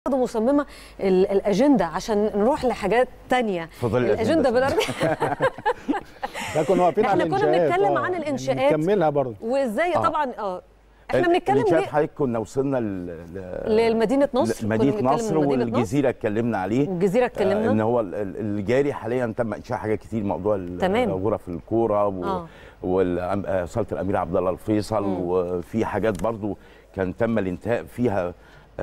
برضه مصممه ال- الاجنده عشان نروح لحاجات تانية في ظل الاجنده الأجندة. بالأربع ده كنا واقفين إحنا على كنا الإنشاءات، بنتكلم آه، عن يعني الإنشاءات. نكملها برضه وازاي آه. طبعا اه احنا بنتكلم الإنشاء ليه حضرتك كنا وصلنا ل... ل... لمدينه نصر كنا مدينه بنتكلم نصر من مدينة نصر. والجزيره اتكلمنا عليه والجزيره آه، اتكلمنا ان هو ال- ال- الجاري حاليا تم انشاء حاجات كتير موضوع ال- تمام. غرف الكوره و... آه. وصاله الامير عبد الله الفيصل مم. وفي حاجات برضو كان تم الانتهاء فيها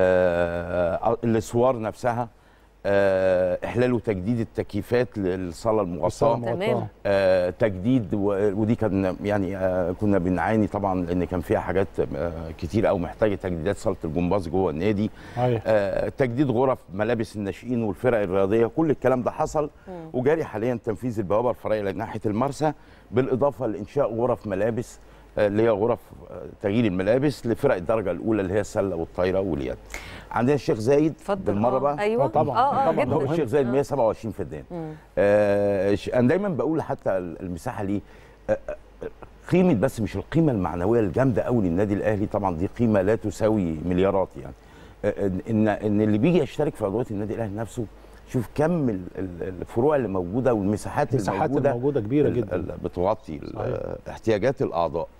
آه الاسوار نفسها آه احلال وتجديد التكييفات للصاله المغطاه تمام. آه تجديد و- ودي كان يعني آه كنا بنعاني طبعا لان كان فيها حاجات آه كتير قوي محتاجه تجديدات صاله الجمباز جوه النادي أيوة. آه تجديد غرف ملابس الناشئين والفرق الرياضيه كل الكلام ده حصل وجاري حاليا تنفيذ البوابه الفرعيه ناحيه المرسى بالاضافه لانشاء غرف ملابس آه، اللي هي غرف آه، تغيير الملابس لفرق الدرجه الاولى اللي هي السله والطايره واليد عندنا الشيخ زايد اتفضل بالمره آه، بقى ايوه آه، طبعاً، اه اه طبعاً. جدا هو الشيخ زايد آه. 127 فدان مم. آه ش- انا دايما بقول حتى المساحه دي آه، آه، قيمه بس مش القيمه المعنويه الجامده قوي للنادي الاهلي طبعا دي قيمه لا تساوي مليارات يعني آه، ان ان اللي بيجي يشترك في عضويه النادي الاهلي نفسه شوف كم ال- ال- الفروع اللي موجوده والمساحات المساحات الموجوده الموجودة كبيرة ال- جدا. ال- بتغطي ال- صحيح. احتياجات الاعضاء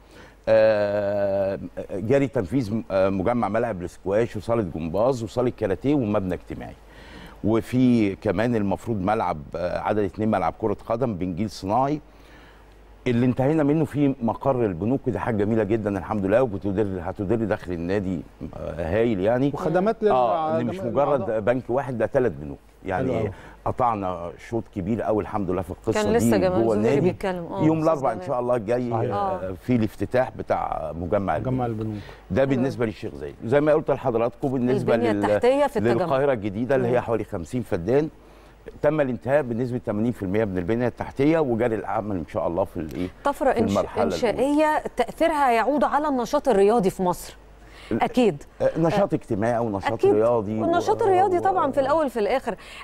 آه، جاري تنفيذ آه، مجمع ملعب الاسكواش وصاله جمباز وصاله كاراتيه ومبنى اجتماعي وفي كمان المفروض ملعب آه، عدد اتنين ملعب كره قدم بنجيل صناعي اللي انتهينا منه في مقر البنوك ودي حاجه جميله جدا الحمد لله وبتدر هتدر دخل النادي آه، هايل يعني وخدمات اه ان للع- مش للأعضاء. مجرد بنك واحد ده ثلاث بنوك حلو يعني أوي. قطعنا شوط كبير قوي الحمد لله في القصه كان دي لسه جمال جوه زوزري النادي بيتكلم اه يوم أستاذ الاربعاء ان جمال. شاء الله الجاي صحيح. آه، في الافتتاح بتاع مجمع مجمع البنوك البنوك ده بالنسبه للشيخ زايد زي ما قلت لحضراتكم بالنسبه البنية لل- التحتية في التجمع. للقاهره الجديده اللي مم. هي حوالي 50 فدان تم الانتهاء بنسبه 80% من البنيه التحتيه وجاري العمل ان شاء الله في الايه طفره في إنش... المرحلة انشائيه تاثيرها يعود على النشاط الرياضي في مصر اكيد آه، نشاط اجتماعي او نشاط اكيد رياضي والنشاط و- الرياضي و- طبعا في الاول في الاخر